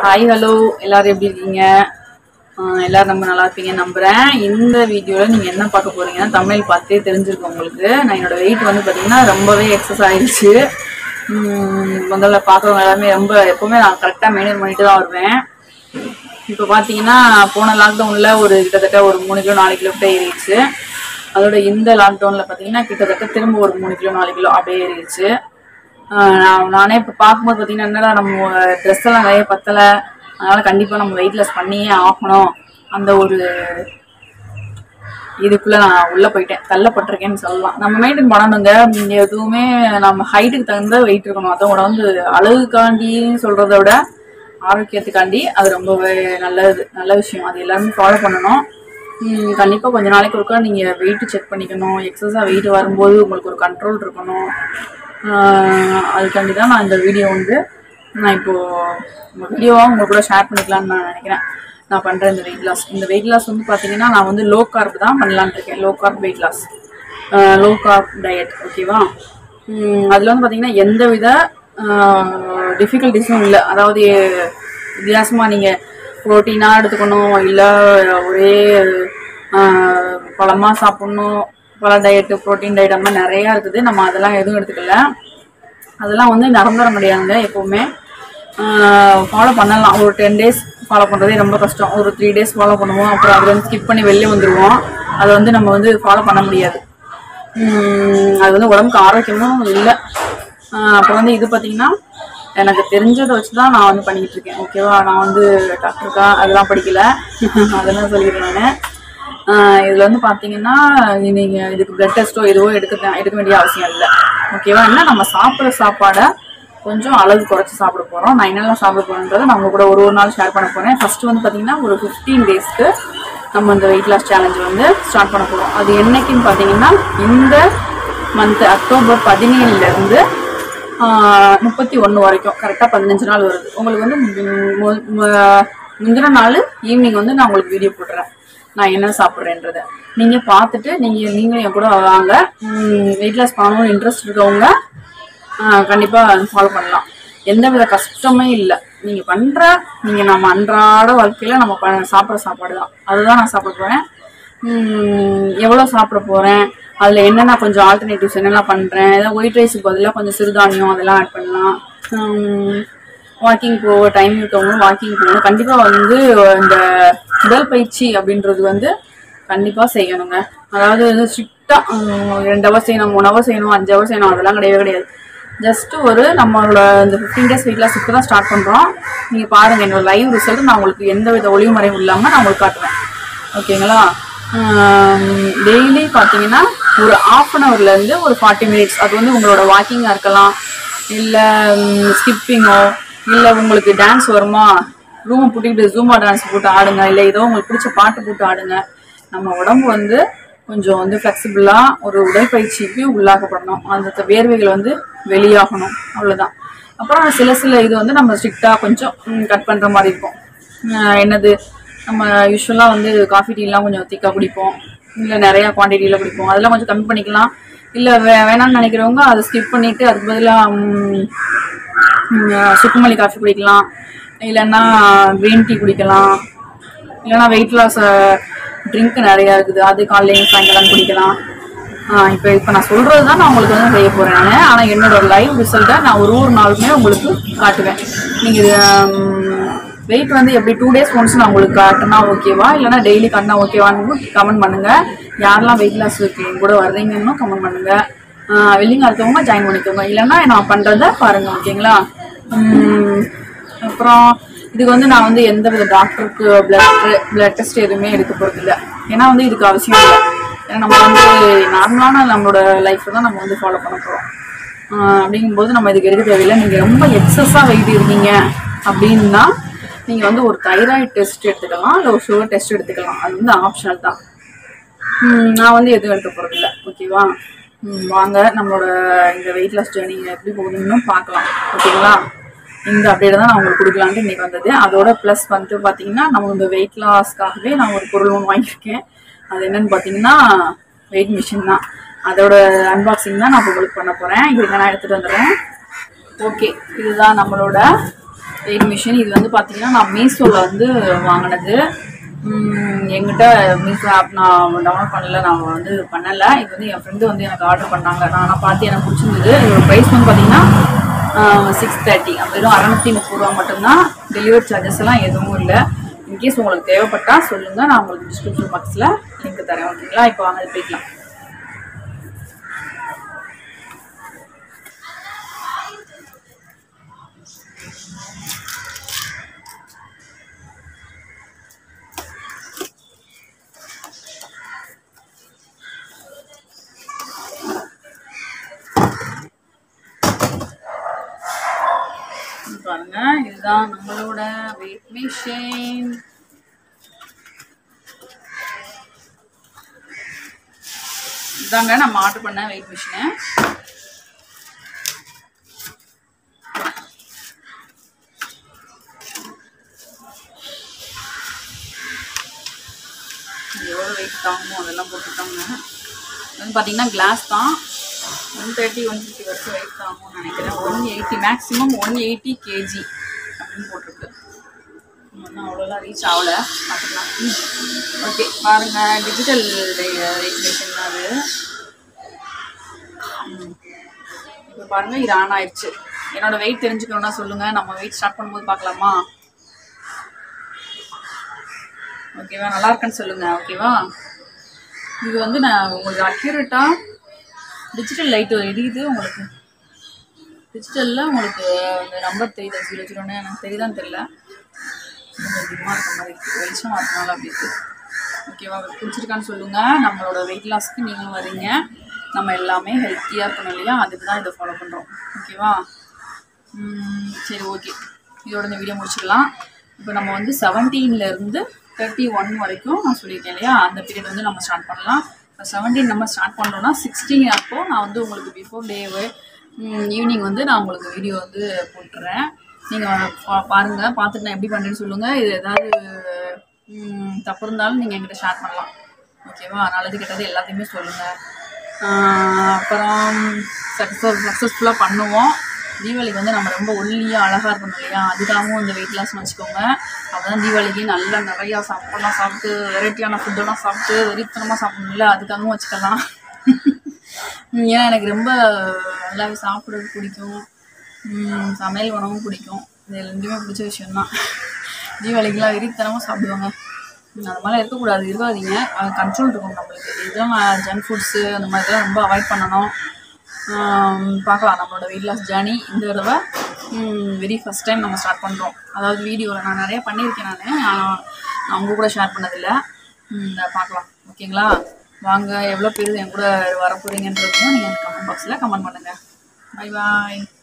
hi hello எல்லாரும் எப்படி இருக்கீங்க ஆஹ் எல்லாரும் ரொம்ப நல்லா இருப்பீங்க நம்புறேன் இந்த வீடியோவில் நீங்கள் என்ன பார்க்க போறீங்கன்னா தமிழ் பார்த்தே தெரிஞ்சிருக்கும் உங்களுக்கு நான் என்னோட வெயிட் வந்து பார்த்தீங்கன்னா ரொம்பவே எக்ஸஸ் ஆயிடுச்சு உம் முதல்ல பார்க்குறவங்க எல்லாமே ரொம்ப எப்பவுமே நான் கரெக்டாக மெயின்டைன் பண்ணிட்டு தான் வருவேன் இப்போ பார்த்தீங்கன்னா போன லாக்டவுனில் ஒரு கிட்டத்தட்ட ஒரு மூணு கிலோ நாலு கிலோ கிட்ட ஏறிடுச்சு அதோட இந்த லாக்டவுனில் பார்த்தீங்கன்னா கிட்டத்தட்ட திரும்ப ஒரு மூணு கிலோ நாலு கிலோ அப்படியே ஏறிடுச்சு ஆஹ் நான் நானே இப்போ பார்க்கும்போது பார்த்தீங்கன்னா என்னடா நம்ம ட்ரெஸ் எல்லாம் நிறைய பத்தலை அதனால கண்டிப்பாக நம்ம வெயிட் லாஸ் பண்ணியே ஆகணும் அந்த ஒரு இதுக்குள்ள நான் உள்ள போயிட்டேன் தள்ளப்பட்டிருக்கேன்னு சொல்லலாம் நம்ம மெயின்டைன் பண்ணணுங்க இங்க எதுவுமே நம்ம ஹைட்டுக்கு தகுந்த வெயிட் இருக்கணும் அதோட வந்து அழகுக்காண்டின்னு சொல்றதை விட ஆரோக்கியத்துக்காண்டி அது ரொம்பவே நல்லது நல்ல விஷயம் அது எல்லாருமே ஃபாலோ பண்ணணும் உம் கண்டிப்பா கொஞ்ச நாளைக்கு ஒருக்கா நீங்க வெயிட் செக் பண்ணிக்கணும் எக்ஸஸா வெயிட் வரும்போது உங்களுக்கு ஒரு கண்ட்ரோல் இருக்கணும் ஆஹ் அதுக்காண்டி தான் நான் இந்த வீடியோ வந்து நான் இப்போ உங்க வீடியோவாக உங்க கூட ஷேர் பண்ணிக்கலாம்னு நான் நினைக்கிறேன் நான் பண்ற இந்த வெயிட் லாஸ் இந்த வெயிட் லாஸ் வந்து பாத்தீங்கன்னா நான் வந்து லோ கார்ப் தான் பண்ணலான்னு இருக்கேன் low carb weight loss low carb diet ஓகேவா அதில் வந்து பார்த்தீங்கன்னா எந்த வித டிஃபிகல்ட்டிஸும் இல்லை அதாவது வித்தியாசமாக நீங்கள் ப்ரோட்டீனாக எடுத்துக்கணும் இல்லை ஒரே பழமாக சாப்பிட்ணும் பழ டயட்டு ப்ரோட்டீன் டயட் அந்த மாதிரி நிறையா இருக்குது நம்ம அதெல்லாம் எதுவும் எடுத்துக்கல அதெல்லாம் வந்து நிரந்தரம் கிடையாதுங்க எப்போவுமே ஃபாலோ பண்ணலாம் ஒரு டென் டேஸ் ஃபாலோ பண்ணுறதே ரொம்ப கஷ்டம் ஒரு த்ரீ டேஸ் ஃபாலோ பண்ணுவோம் அப்புறம் அதில் வந்து ஸ்கிப் பண்ணி வெளியே வந்துடுவோம் அதை வந்து நம்ம வந்து ஃபாலோ பண்ண முடியாது உம் அது வந்து உடம்புக்கு ஆரோக்கியமும் இல்லை அப்புறம் வந்து இது பார்த்தீங்கன்னா எனக்கு தெரிஞ்சதை வச்சு தான் நான் வந்து பண்ணிக்கிட்டு இருக்கேன் ஓகேவா நான் வந்து டாக்டருக்கா அதெல்லாம் படிக்கல அதெல்லாம் சொல்லிடுறேன் நான் ஆஹ் இதுல வந்து பாத்தீங்கன்னா நீங்க இதுக்கு பிளட் டெஸ்ட்டோ எதுவோ எடுக்க எடுக்க வேண்டிய அவசியம் இல்லை ஓகேவா என்ன நம்ம சாப்பிட்ற சாப்பாடை கொஞ்சம் அளவு குறைச்சி சாப்பிட போறோம் நான் என்னெல்லாம் சாப்பிட போறேன்றதை நான் உங்க கூட ஒரு ஒரு நாள் ஷேர் பண்ண போறேன் ஃபர்ஸ்ட் வந்து பாத்தீங்கன்னா ஒரு ஃபிஃப்டீன் டேஸ்க்கு நம்ம இந்த வெயிட் லாஸ் சேலஞ்ச் வந்து ஸ்டார்ட் பண்ண போறோம் அது என்னைக்குன்னு பாத்தீங்கன்னா இந்த மந்த் அக்டோபர் பதினேழுல இருந்து முப்பத்தி ஒன்று வரைக்கும் கரெக்டாக பதினஞ்சு நாள் வருது உங்களுக்கு வந்து மு- மு- மு- முந்தின நாள் ஈவினிங் வந்து நான் உங்களுக்கு வீடியோ போட்டுறேன் நான் என்ன சாப்பிட்றேன்றத நீங்கள் பார்த்துட்டு நீங்கள் நீங்களும் என் கூட வாங்க வெயிட் லாஸ் பண்ணணும்னு இன்ட்ரெஸ்ட் இருக்கவங்க கண்டிப்பாக ஃபாலோ பண்ணலாம் எந்த வித கஷ்டமே இல்லை நீங்கள் பண்ணுற நீங்கள் நம்ம அன்றாட வாழ்க்கையில் நம்ம ப சாப்பிட்ற சாப்பாடு தான் அதுதான் நான் சாப்பிட போகிறேன் எவ்வளோ சாப்பிட போகிறேன் அதில் என்னென்ன கொஞ்சம் ஆல்டர்னேட்டிவ்ஸ் என்னெல்லாம் பண்ணுறேன் ஏதாவது ஒயிட் ரைஸுக்கு பதிலாக கொஞ்சம் சிறுதானியம் அதெல்லாம் ஆட் பண்ணலாம் வாக்கிங் போக டைம் இருக்கவங்க வாக்கிங் போகணும் கண்டிப்பாக வந்து இந்த உடல் பயிற்சி அப்படின்றது வந்து கண்டிப்பாக செய்யணுங்க அதாவது வந்து ஸ்ட்ரிக்டாக ரெண்டு ஹவர் செய்யணும் மூணு ஹவர் செய்யணும் அஞ்சு ஹவர் செய்யணும் அதெல்லாம் கிடையவே கிடையாது ஜஸ்ட் ஒரு நம்மளோட இந்த ஃபிஃப்டீன் டேஸ் வெயிட் லாஸ் இப்போ தான் ஸ்டார்ட் பண்ணுறோம் நீங்கள் பாருங்கள் என்னோட லைவ் ரிசல்ட் நான் உங்களுக்கு எந்த வித ஒளிவு மறைவும் இல்லாமல் நான் உங்களுக்கு காட்டுவேன் ஓகேங்களா டெய்லி பார்த்தீங்கன்னா ஒரு ஆஃப் அன் ஹவர்லேருந்து ஒரு ஃபார்ட்டி மினிட்ஸ் அது வந்து உங்களோட வாக்கிங்காக இருக்கலாம் இல்லை ஸ்கிப்பிங்கோ இல்லை உங்களுக்கு டான்ஸ் வருமா ரூமை பூட்டிக்கிட்டு ஜூமா டான்ஸ் போட்டு ஆடுங்க இல்லை ஏதோ உங்களுக்கு பிடிச்ச பாட்டு போட்டு ஆடுங்க நம்ம உடம்பு வந்து கொஞ்சம் வந்து ஃப்ளெக்சிபிளாக ஒரு உடற்பயிற்சிக்கு உள்ளாக்கப்படணும் அந்த வேர்வைகள் வந்து வெளியாகணும் அவ்வளோதான் அப்புறம் சில சில இது வந்து நம்ம ஸ்ட்ரிக்டாக கொஞ்சம் கட் பண்ணுற மாதிரி இருக்கும் அஹ் என்னது நம்ம யூஸ்வலாக வந்து காஃபி டீலாம் கொஞ்சம் திக்காக குடிப்போம் இல்லை நிறையா குவான்டிட்டியில் குடிப்போம் அதெல்லாம் கொஞ்சம் கம்மி பண்ணிக்கலாம் இல்லை வே வேணாம்னு நினைக்கிறவங்க அதை ஸ்கிப் பண்ணிவிட்டு அதுக்கு பதிலாக சுக்குமல்லி காஃபி குடிக்கலாம் இல்லைன்னா க்ரீன் டீ குடிக்கலாம் இல்லைன்னா வெயிட் லாஸ் ட்ரிங்க் நிறையா இருக்குது அது காலையிலையும் சாயங்காலம் குடிக்கலாம் இப்போ இப்போ நான் சொல்கிறது தான் நான் உங்களுக்கு வந்து செய்ய போகிறேன் நான் ஆனால் என்னோட லைவ் ரிசல்ட்டை நான் ஒரு ஒரு நாளுமே உங்களுக்கு காட்டுவேன் நீங்கள் வெயிட் வந்து எப்படி டூ டேஸ் ஒன்ஸ் நான் உங்களுக்கு காட்டினா ஓகேவா இல்லைன்னா டெய்லி காட்டினா ஓகேவான்னு கமெண்ட் பண்ணுங்கள் யாரெல்லாம் வெயிட் லாஸ் கூட வர்றீங்கன்னு கமெண்ட் பண்ணுங்கள் வெள்ளிங்க இருக்கவங்க ஜாயின் பண்ணிக்கோங்க இல்லைன்னா நான் பண்ணுறத பாருங்கள் ஓகேங்களா உம், அப்புறம் இதுக்கு வந்து நான் வந்து எந்த வித டாக்டருக்கு பிளட் பிளட் டெஸ்ட் எதுவுமே எடுக்க போகிறது இல்லை ஏன்னா வந்து இதுக்கு அவசியம் இல்லை ஏன்னா நம்ம வந்து நார்மலான நம்மளோட லைஃப்பை தான் நம்ம வந்து ஃபாலோ பண்ண போகிறோம் அப்படிங்கும்போது நம்ம இதுக்கு எடுக்க தேவையில்லை நீங்கள் ரொம்ப எக்ஸஸாக வெயிட் இருக்கீங்க அப்படின்னா நீங்கள் வந்து ஒரு தைராய்டு டெஸ்ட் எடுத்துக்கலாம் இல்லை ஒரு சுகர் டெஸ்ட் எடுத்துக்கலாம் அது வந்து ஆப்ஷனல் தான் ம், நான் வந்து எதுவும் எடுக்க போகிறதில்ல ஓகேவா ம், வாங்க நம்மளோட இந்த வெயிட் லாஸ் ஜேர்னி எப்படி போகுதுன்னு பார்க்கலாம் ஓகேங்களா இந்த அப்டேட் தான் நான் உங்களுக்கு கொடுக்கலான்ட்டு இன்னைக்கு வந்தது அதோட ப்ளஸ் வந்து பார்த்தீங்கன்னா நம்ம இந்த வெயிட் லாஸ்க்காகவே நான் ஒரு பொருள் ஒன்று வாங்கியிருக்கேன் அது என்னன்னு பார்த்தீங்கன்னா வெயிட் மிஷின் தான் அதோட அன்பாக்சிங் தான் நான் இப்போ உங்களுக்கு பண்ண போகிறேன் இதுக்கு நான் எடுத்துகிட்டு வந்துடுறேன் ஓகே இதுதான் நம்மளோட வெயிட் மிஷின் இது வந்து பார்த்தீங்கன்னா நான் மீஷோவில் வந்து வாங்கினது உம், என்கிட்ட மீஷோ ஆப் நான் டவுன்லோட் பண்ணல நான் வந்து பண்ணலை இது வந்து என் ஃப்ரெண்டு வந்து எனக்கு ஆர்டர் பண்ணாங்க நான் ஆனால் பார்த்து எனக்கு பிடிச்சிருந்தது இதோட ப்ரைஸ் வந்து பார்த்தீங்கன்னா சிக்ஸ் தேர்ட்டி வெறும் அறநூற்றி முப்பது ரூபா மட்டும்தான் டெலிவரி சார்ஜஸ் எல்லாம் எதுவும் இல்லை இன்கேஸ் உங்களுக்கு தேவைப்பட்டா சொல்லுங்கள் நான் உங்களுக்கு டிஸ்கிரிப்ஷன் பாக்ஸில் லிங்க் தரேன் ஓகேங்களா இப்போ வாங்க இது போய்க்கலாம் இங்க பாருங்க இதுதான் நம்மளோட வெயிட் மிஷின் இதாங்க நம்ம ஆர்டர் பண்ண வெயிட் மிஷினு எவ்வளோ வெயிட் தாங்குமோ அதெல்லாம் போட்டுருக்காங்க இது வந்து பார்த்தீங்கன்னா கிளாஸ் தான் ஒன் தேர்ட்டி ஒன் ஃபிஃப்டி வரைக்கும் வெயிட் தாங்கும்னு நினைக்கிறேன் one eighty maximum one eighty KG அப்படின்னு போட்டிருக்கு ஒன்றும் அவ்வளோலாம் ரீச் ஆகலை பார்த்துக்கலாம் ஓகே பாருங்கள் டிஜிட்டல் வெயிட் மிஷின் தான் அது இப்போ பாருங்கள் இது ஆன் ஆயிடுச்சு என்னோட வெயிட் தெரிஞ்சுக்கணும்னா சொல்லுங்கள் நம்ம வெயிட் ஸ்டார்ட் பண்ணும்போது பார்க்கலாமா ஓகேவா நல்லா இருக்குன்னு சொல்லுங்கள் ஓகேவா இது வந்து நான் உங்களுக்கு அக்யூரேட்டாக டிஜிட்டல் லைட் எரியுது உங்களுக்கு டிஜிட்டலில் உங்களுக்கு அந்த நம்பர் தெரியுது ஜீரோ ஜீரோன்னு எனக்கு தெரியுதான்னு தெரியல கொஞ்சம் அதிகமாக இருக்க மாதிரி இருக்குது வெளிச்சம் வரதுனால அப்படி இருக்குது ஓகேவா பிடிச்சிருக்கான்னு சொல்லுங்கள் நம்மளோட வெயிட் லாஸ்க்கு நீங்களும் வரீங்க நம்ம எல்லாமே ஹெல்த்தியாக இருக்கணும் இல்லையா அதுக்கு தான் இதை ஃபாலோ பண்ணுறோம் ஓகேவா ம், சரி ஓகே இதோட இந்த வீடியோ முடிச்சுக்கலாம் இப்போ நம்ம வந்து 17 ல இருந்து தேர்ட்டி ஒன் வரைக்கும் நான் சொல்லியிருக்கேன் இல்லையா அந்த பீரியட் வந்து நம்ம ஸ்டார்ட் பண்ணலாம் இப்போ செவன்டீன் நம்ம ஸ்டார்ட் பண்ணுறோம்னா சிக்ஸ்டீன் அப்போ நான் வந்து உங்களுக்கு பிஃபோர் டேவு ஈவினிங் வந்து நான் உங்களுக்கு வீடியோ வந்து போட்டுறேன் நீங்கள் பா பாருங்கள் பார்த்துட்டு நான் எப்படி பண்ணுறேன்னு சொல்லுங்கள் இது ஏதாவது ம், தப்பு இருந்தாலும் நீங்கள் என்கிட்ட ஷேர் பண்ணலாம் ஓகேவா நல்லது கெட்டது எல்லாத்தையுமே சொல்லுங்கள் அப்புறம் சக்ஸஸ் சக்ஸஸ்ஃபுல்லாக பண்ணுவோம் தீபாவளிக்கு வந்து நம்ம ரொம்ப ஒல்லியாக அழகாக இருக்கணும் இல்லையா அதுக்காகவும் இந்த வெயிட் லாஸ் வச்சுக்கோங்க அப்பதான் தீபாவளிக்கு நல்லா நிறையா சாப்பாடுலாம் சாப்பிட்டு வெரைட்டியான ஃபுட்டெல்லாம் சாப்பிட்டு வெறித்தனமாக சாப்பிடணும்ல அதுக்காகவும் வச்சுக்கலாம் ஏன்னா எனக்கு ரொம்ப நல்லாவே சாப்பிட்றது பிடிக்கும் உம், சமையல் உணவும் பிடிக்கும் இது ரெண்டுமே பிடிச்ச விஷயம்தான் தீபாவளிக்கெலாம் வெறித்தனமாக சாப்பிடுவாங்க உம், அது மாதிரிலாம் இருக்கக்கூடாது இருக்காதீங்க கண்ட்ரோல் இருக்கும் நம்மளுக்கு இதெல்லாம் ஜங்க் ஃபுட்ஸு அந்த மாதிரிலாம் ரொம்ப அவாய்ட் பண்ணணும் ஆம், பார்க்கலாம் நம்மளோட வெயிட் லாஸ் ஜேர்னி இந்த தடவை வெரி ஃபஸ்ட் டைம் நம்ம ஸ்டார்ட் பண்ணுறோம் அதாவது வீடியோவில் நான் நிறைய பண்ணியிருக்கேன் நான் நான் உங்கள் கூட ஷேர் பண்ணதில்லை இதை பார்க்கலாம் ஓகேங்களா வாங்க எவ்வளோ பேர் என் கூட வர போகிறீங்கன்றதையும் நீங்கள் கமெண்ட் பாக்ஸில் கமெண்ட் பண்ணுங்கள் பை பாய்